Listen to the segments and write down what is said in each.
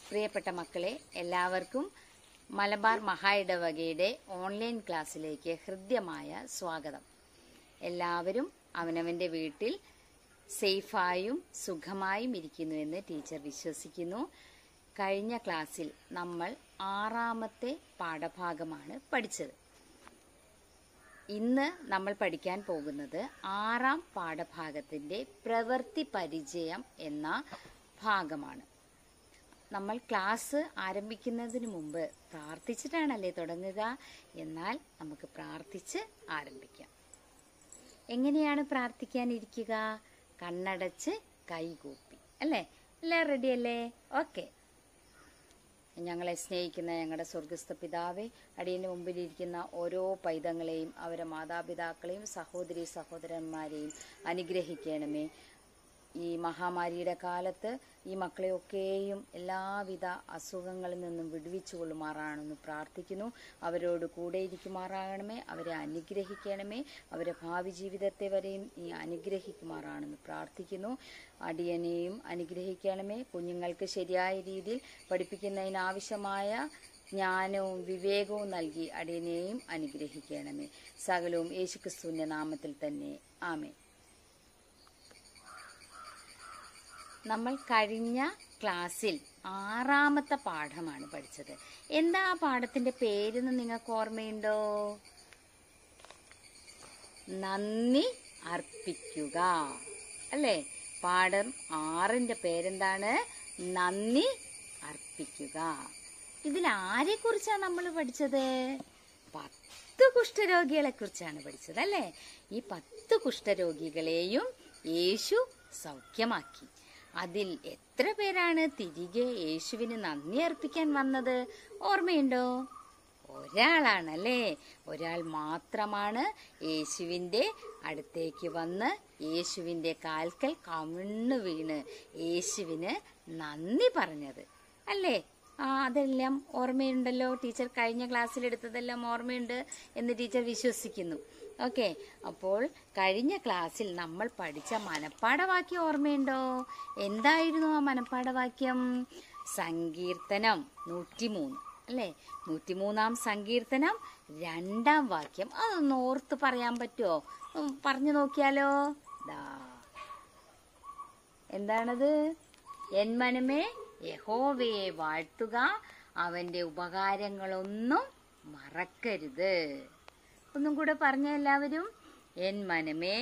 പ്രിയപ്പെട്ട മക്കളെ എല്ലാവർക്കും മലബാർ മഹാ ഇടവകയുടെ ഓൺലൈൻ ക്ലാസ്സിലേക്ക് ഹൃദ്യമായ സ്വാഗതം എല്ലാവരും അവനവൻ്റെ വീട്ടിൽ സേഫായും സുഖമായും ഇരിക്കുന്നുവെന്ന് ടീച്ചർ വിശ്വസിക്കുന്നു കഴിഞ്ഞ ക്ലാസ്സിൽ നമ്മൾ ആറാമത്തെ പാഠഭാഗമാണ് പഠിച്ചത് ഇന്ന് നമ്മൾ പഠിക്കാൻ പോകുന്നത് ആറാം പാഠഭാഗത്തിൻ്റെ പ്രവൃത്തി പരിചയം എന്ന ഭാഗമാണ് നമ്മൾ ക്ലാസ് ആരംഭിക്കുന്നതിന് മുമ്പ് പ്രാർത്ഥിച്ചിട്ടാണല്ലേ തുടങ്ങുക എന്നാൽ നമുക്ക് പ്രാർത്ഥിച്ച് ആരംഭിക്കാം എങ്ങനെയാണ് പ്രാർത്ഥിക്കാനിരിക്കുക കണ്ണടച്ച് കൈകൂപ്പി അല്ലേ എല്ലാം റെഡിയല്ലേ ഓക്കെ ഞങ്ങളെ സ്നേഹിക്കുന്ന ഞങ്ങളുടെ സ്വർഗസ്ഥ പിതാവെ അടിയന് മുമ്പിലിരിക്കുന്ന ഓരോ പൈതങ്ങളെയും അവരെ മാതാപിതാക്കളെയും സഹോദരി സഹോദരന്മാരെയും അനുഗ്രഹിക്കണമേ ഈ മഹാമാരിയുടെ കാലത്ത് ഈ മക്കളെയൊക്കെയും എല്ലാവിധ അസുഖങ്ങളിൽ നിന്നും വിടുവിച്ചു കൊള്ളുമാറാണെന്ന് പ്രാർത്ഥിക്കുന്നു അവരോട് കൂടെ ഇരിക്കുമാറാകണമേ അവരെ അനുഗ്രഹിക്കണമേ അവരെ ഭാവി ജീവിതത്തെ വരെയും ഈ അനുഗ്രഹിക്കുമാറാണെന്ന് പ്രാർത്ഥിക്കുന്നു അടിയനെയും അനുഗ്രഹിക്കണമേ കുഞ്ഞുങ്ങൾക്ക് ശരിയായ രീതിയിൽ പഠിപ്പിക്കുന്നതിനാവശ്യമായ ജ്ഞാനവും വിവേകവും നൽകി അടിയനെയും അനുഗ്രഹിക്കണമേ സകലവും യേശുക്രിസ്തുവിന്റെ നാമത്തിൽ തന്നെ ആമേ നമ്മൾ കഴിഞ്ഞ ക്ലാസ്സിൽ ആറാമത്തെ പാഠമാണ് പഠിച്ചത് എന്താ ആ പാഠത്തിന്റെ പേരെന്ന് നിങ്ങൾക്ക് ഓർമ്മയുണ്ടോ നന്ദി അർപ്പിക്കുക അല്ലേ പാഠം ആറിന്റെ പേരെന്താണ് നന്ദി അർപ്പിക്കുക ഇതിൽ ആരെ കുറിച്ചാണ് നമ്മൾ പഠിച്ചത് പത്ത് കുഷ്ഠരോഗികളെ കുറിച്ചാണ് പഠിച്ചത് അല്ലേ ഈ പത്ത് കുഷ്ഠരോഗികളെയും യേശു സൗഖ്യമാക്കി അതിൽ എത്ര പേരാണ് തിരികെ യേശുവിന് നന്ദി അർപ്പിക്കാൻ വന്നത് ഓർമ്മയുണ്ടോ ഒരാളാണല്ലേ ഒരാൾ മാത്രമാണ് യേശുവിൻ്റെ അടുത്തേക്ക് വന്ന് യേശുവിൻ്റെ കാൽക്കൽ കവിണ്ണു വീണ് യേശുവിന് നന്ദി പറഞ്ഞത് അല്ലേ ആ അതെല്ലാം ഓർമ്മയുണ്ടല്ലോ ടീച്ചർ കഴിഞ്ഞ ക്ലാസ്സിൽ എടുത്തതെല്ലാം ഓർമ്മയുണ്ട് എന്ന് ടീച്ചർ വിശ്വസിക്കുന്നു ഓക്കെ അപ്പോൾ കഴിഞ്ഞ ക്ലാസ്സിൽ നമ്മൾ പഠിച്ച മനപ്പാഠവാക്യം ഓർമ്മയുണ്ടോ എന്തായിരുന്നു ആ മനപ്പാഠവാക്യം സങ്കീർത്തനം നൂറ്റിമൂന്ന് അല്ലേ നൂറ്റിമൂന്നാം സങ്കീർത്തനം രണ്ടാം വാക്യം അതൊന്ന് ഓർത്ത് പറയാൻ പറ്റുമോ ഉം, പറഞ്ഞു നോക്കിയാലോ ദാ എന്താണത് എൻ മനമേ യഹോവയെ വാഴ്ത്തുക അവന്റെ ഉപകാരങ്ങളൊന്നും മറക്കരുത് ഒന്നും കൂടെ പറഞ്ഞ എല്ലാവരും എൻ മനമേ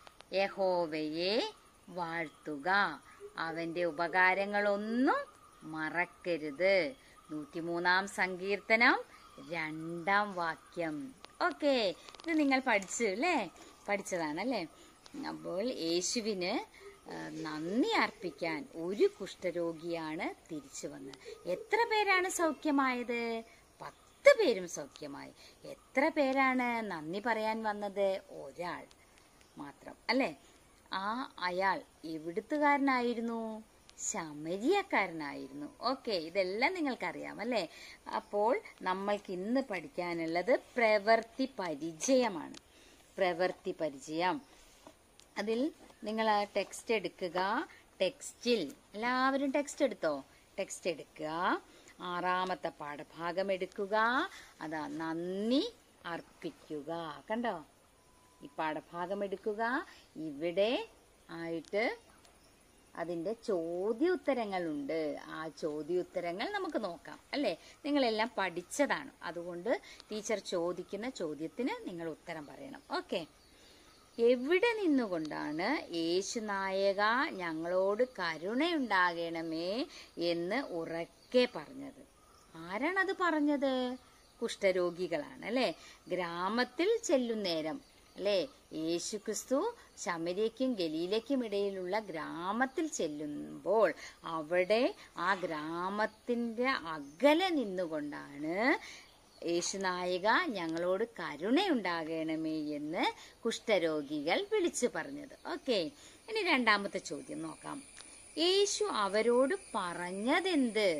യഹോവയെ വാഴ്ത്തുക അവന്റെ ഉപകാരങ്ങളൊന്നും മറക്കരുത് നൂറ്റിമൂന്നാം സങ്കീർത്തനം രണ്ടാം വാക്യം ഓക്കെ ഇത് നിങ്ങൾ പഠിച്ചു അല്ലേ പഠിച്ചതാണല്ലേ അപ്പോൾ യേശുവിന് ആ, നന്ദി അർപ്പിക്കാൻ ഒരു കുഷ്ഠരോഗിയാണ് തിരിച്ചു വന്നത് എത്ര പേരാണ് സൗഖ്യമായത് പത്ത് പേരും സൗഖ്യമായി എത്ര പേരാണ് നന്ദി പറയാൻ വന്നത് ഒരാൾ മാത്രം അല്ലേ ആ അയാൾ എവിടുത്തുകാരനായിരുന്നു ശമരിയക്കാരനായിരുന്നു ഓക്കെ ഇതെല്ലാം നിങ്ങൾക്കറിയാം അല്ലേ അപ്പോൾ നമ്മൾക്ക് ഇന്ന് പഠിക്കാനുള്ളത് പ്രവൃത്തി പരിചയമാണ് പ്രവൃത്തി പരിചയം അതിൽ നിങ്ങൾ ആ ടെക്സ്റ്റ് എടുക്കുക ടെക്സ്റ്റിൽ എല്ലാവരും ടെക്സ്റ്റ് എടുത്തോ ടെക്സ്റ്റ് എടുക്കുക ആറാമത്തെ പാഠഭാഗം എടുക്കുക അതാ നന്ദി അർപ്പിക്കുക കണ്ടോ ഈ പാഠഭാഗം എടുക്കുക ഇവിടെ ആയിട്ട് അതിന്റെ ചോദ്യോത്തരങ്ങളുണ്ട് ആ ചോദ്യോത്തരങ്ങൾ നമുക്ക് നോക്കാം അല്ലേ നിങ്ങളെല്ലാം പഠിച്ചതാണ് അതുകൊണ്ട് ടീച്ചർ ചോദിക്കുന്ന ചോദ്യത്തിന് നിങ്ങൾ ഉത്തരം പറയണം ഓക്കെ എവിടെ നിന്നുകൊണ്ടാണ് യേശു നായക ഞങ്ങളോട് കരുണയുണ്ടാകണമേ എന്ന് ഉറക്കെ പറഞ്ഞത് ആരാണത് പറഞ്ഞത് കുഷ്ഠരോഗികളാണ് അല്ലെ ഗ്രാമത്തിൽ ചെല്ലുന്നേരം അല്ലേ യേശുക്രിസ്തു ശമരിയയ്ക്കും ഗലീലയ്ക്കും ഇടയിലുള്ള ഗ്രാമത്തിൽ ചെല്ലുമ്പോൾ അവിടെ ആ ഗ്രാമത്തിന്റെ അകലെ നിന്നുകൊണ്ടാണ് യേശുനായിക ഞങ്ങളോട് കരുണയുണ്ടാകണമേ എന്ന് കുഷ്ഠരോഗികൾ വിളിച്ചു പറഞ്ഞത് ഓക്കെ ഇനി രണ്ടാമത്തെ ചോദ്യം നോക്കാം യേശു അവരോട് പറഞ്ഞതെന്ത്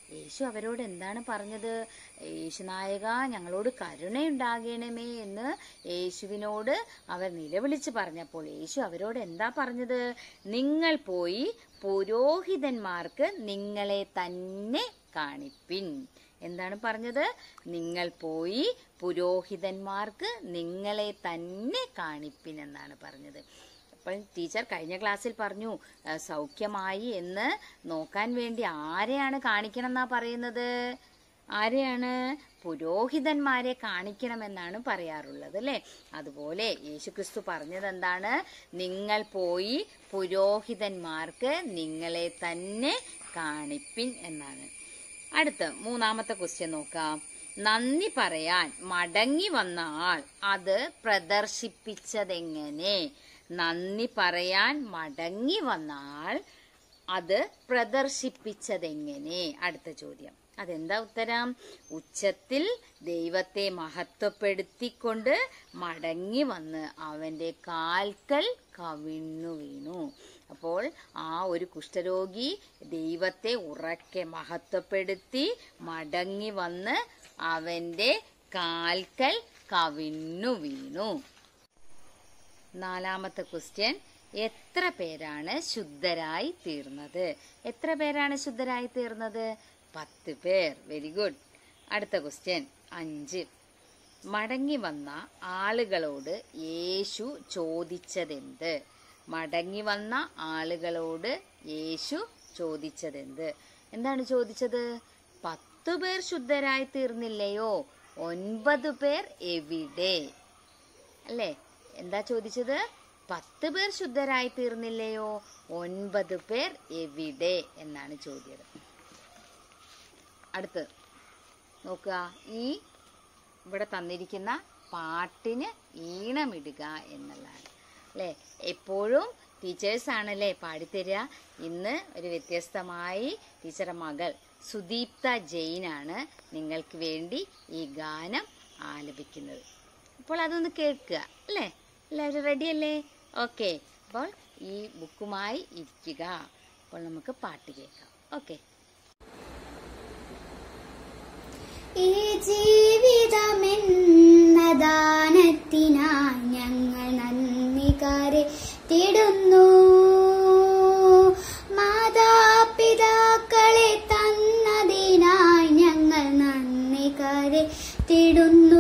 യേശു അവരോട് എന്താണ് പറഞ്ഞത് യേശു നായക ഞങ്ങളോട് കരുണയുണ്ടാകണമേ എന്ന് യേശുവിനോട് അവർ നിലവിളിച്ച് പറഞ്ഞപ്പോൾ യേശു അവരോട് എന്താ പറഞ്ഞത് നിങ്ങൾ പോയി പുരോഹിതന്മാർക്ക് നിങ്ങളെ തന്നെ കാണിപ്പിൻ എന്താണ് പറഞ്ഞത് നിങ്ങൾ പോയി പുരോഹിതന്മാർക്ക് നിങ്ങളെ തന്നെ കാണിപ്പിൻ എന്നാണ് പറഞ്ഞത് അപ്പോൾ ടീച്ചർ കഴിഞ്ഞ ക്ലാസ്സിൽ പറഞ്ഞു ആ, സൗഖ്യമായി എന്ന് നോക്കാൻ വേണ്ടി ആരെയാണ് കാണിക്കണം എന്നാ പറയുന്നത് ആരെയാണ് പുരോഹിതന്മാരെ കാണിക്കണമെന്നാണ് പറയാറുള്ളത് അല്ലേ അതുപോലെ യേശുക്രിസ്തു പറഞ്ഞത് എന്താണ് നിങ്ങൾ പോയി പുരോഹിതന്മാർക്ക് നിങ്ങളെ തന്നെ കാണിപ്പിൻ എന്നാണ് അടുത്ത മൂന്നാമത്തെ ക്വസ്റ്റ്യൻ നോക്കാം നന്ദി പറയാൻ മടങ്ങി വന്ന ആൾ അത് പ്രദർശിപ്പിച്ചതെങ്ങനെ നന്ദി പറയാൻ മടങ്ങി വന്ന ആൾ അത് പ്രദർശിപ്പിച്ചതെങ്ങനെ അടുത്ത ചോദ്യം അതെന്താ ഉത്തരം ഉച്ചത്തിൽ ദൈവത്തെ മഹത്വപ്പെടുത്തിക്കൊണ്ട് മടങ്ങി വന്ന് അവന്റെ കാൽക്കൽ കവിണ്ണു വീണു അപ്പോൾ ആ ഒരു കുഷ്ഠരോഗി ദൈവത്തെ ഉറക്കെ മഹത്വപ്പെടുത്തി മടങ്ങി വന്ന് അവന്റെ കാൽക്കൽ കവിണ്ണു വീണു നാലാമത്തെ ക്വസ്റ്റ്യൻ എത്ര പേരാണ് ശുദ്ധരായി തീർന്നത് എത്ര പേരാണ് ശുദ്ധരായി തീർന്നത് പത്ത് പേർ വെരി ഗുഡ് അടുത്ത ക്വസ്റ്റ്യൻ അഞ്ച് മടങ്ങി വന്ന ആളുകളോട് യേശു ചോദിച്ചതെന്ത് മടങ്ങി വന്ന ആളുകളോട് യേശു ചോദിച്ചതെന്ത് എന്താണ് ചോദിച്ചത് പത്തു പേർ ശുദ്ധരായി തീർന്നില്ലയോ ഒൻപത് പേർ എവിടെ അല്ലേ എന്താ ചോദിച്ചത് പത്ത് പേർ ശുദ്ധരായി തീർന്നില്ലയോ ഒൻപത് പേർ എവിടെ എന്നാണ് ചോദ്യം അടുത്ത് നോക്കുക ഈ ഇവിടെ തന്നിരിക്കുന്ന പാട്ടിന് ഈണമിടുക എന്നുള്ളതാണ് അല്ലേ എപ്പോഴും ടീച്ചേഴ്സ് ആണല്ലേ പാടിത്തരിക ഇന്ന് ഒരു വ്യത്യസ്തമായി ടീച്ചറുടെ മകൾ സുദീപ്ത ജെയിനാണ് നിങ്ങൾക്ക് വേണ്ടി ഈ ഗാനം ആലപിക്കുന്നത് അപ്പോൾ അതൊന്ന് കേൾക്കുക അല്ലേ എല്ലാവരും റെഡിയല്ലേ ഓക്കെ അപ്പോൾ ഈ ബുക്കുമായി ഇരിക്കുക അപ്പോൾ നമുക്ക് പാട്ട് കേൾക്കാം ഓക്കെ ഈ ജീവിതമെന്ന ദാനത്തിനായി ഞങ്ങൾ നന്ദിക്കാരെ തിടുന്നു മാതാപിതാക്കളെ തന്നതിനായി ഞങ്ങൾ നന്ദിക്കാരെ തിടുന്നു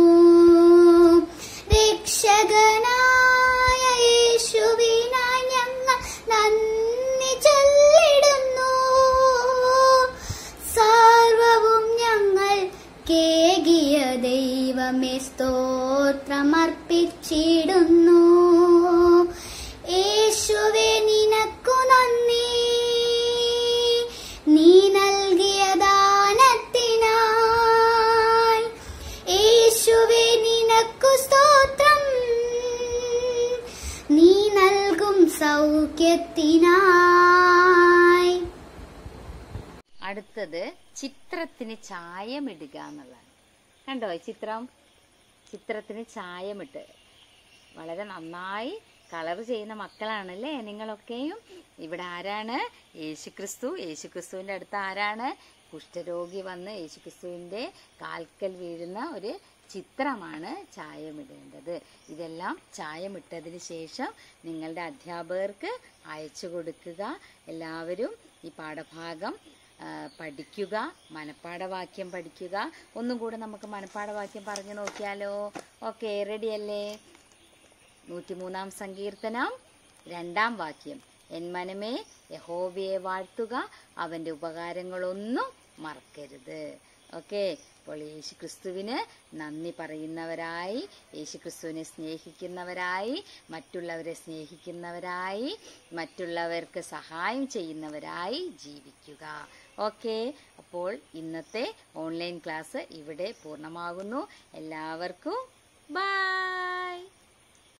രക്ഷകനായ യേശുവിനായി ഞങ്ങൾ നന്ദി ചൊല്ലിടുന്നു സർവവും ഞങ്ങൾ കേകിയ ദൈവമേ സ്തോത്രമർപ്പിച്ചിടുന്നു യേശുവെ നിനക്കു നന്ദി നീ നൽകിയ ദാനത്തിനായി യേശുവെ നിനക്കു സ്തോത്രം നീ നൽകും സൗഖ്യത്തിനായി അടുത്തത് ചിത്രത്തിന് ചായമിടുക എന്നുള്ളതാണ് കണ്ടോ ഈ ചിത്രം ചിത്രത്തിന് ചായമിട്ട് വളരെ നന്നായി കളർ ചെയ്യുന്ന മക്കളാണല്ലേ നിങ്ങളൊക്കെയും ഇവിടെ ആരാണ് യേശുക്രിസ്തു യേശുക്രിസ്തുവിൻ്റെ അടുത്ത് ആരാണ് കുഷ്ഠരോഗി വന്ന് യേശുക്രിസ്തുവിൻ്റെ കാൽക്കൽ വീഴുന്ന ഒരു ചിത്രമാണ് ചായമിടേണ്ടത് ഇതെല്ലാം ചായമിട്ടതിന് ശേഷം നിങ്ങളുടെ അധ്യാപകർക്ക് അയച്ചു കൊടുക്കുക എല്ലാവരും ഈ പാഠഭാഗം ആ, പഠിക്കുക മനപ്പാഠവാക്യം പഠിക്കുക ഒന്നും കൂടെ നമുക്ക് മനപ്പാഠവാക്യം പറഞ്ഞു നോക്കിയാലോ ഓക്കെ റെഡിയല്ലേ നൂറ്റിമൂന്നാം സങ്കീർത്തനം രണ്ടാം വാക്യം എൻ മനമേ യഹോവയെ വാഴ്ത്തുക അവന്റെ ഉപകാരങ്ങളൊന്നും മറക്കരുത് ഓക്കെ അപ്പോൾ യേശുക്രിസ്തുവിന് നന്ദി പറയുന്നവരായി യേശുക്രിസ്തുവിനെ സ്നേഹിക്കുന്നവരായി മറ്റുള്ളവരെ സ്നേഹിക്കുന്നവരായി മറ്റുള്ളവർക്ക് സഹായം ചെയ്യുന്നവരായി ജീവിക്കുക ഓക്കെ അപ്പോൾ ഇന്നത്തെ ഓൺലൈൻ ക്ലാസ് ഇവിടെ പൂർണ്ണമാകുന്നു എല്ലാവർക്കും ബൈ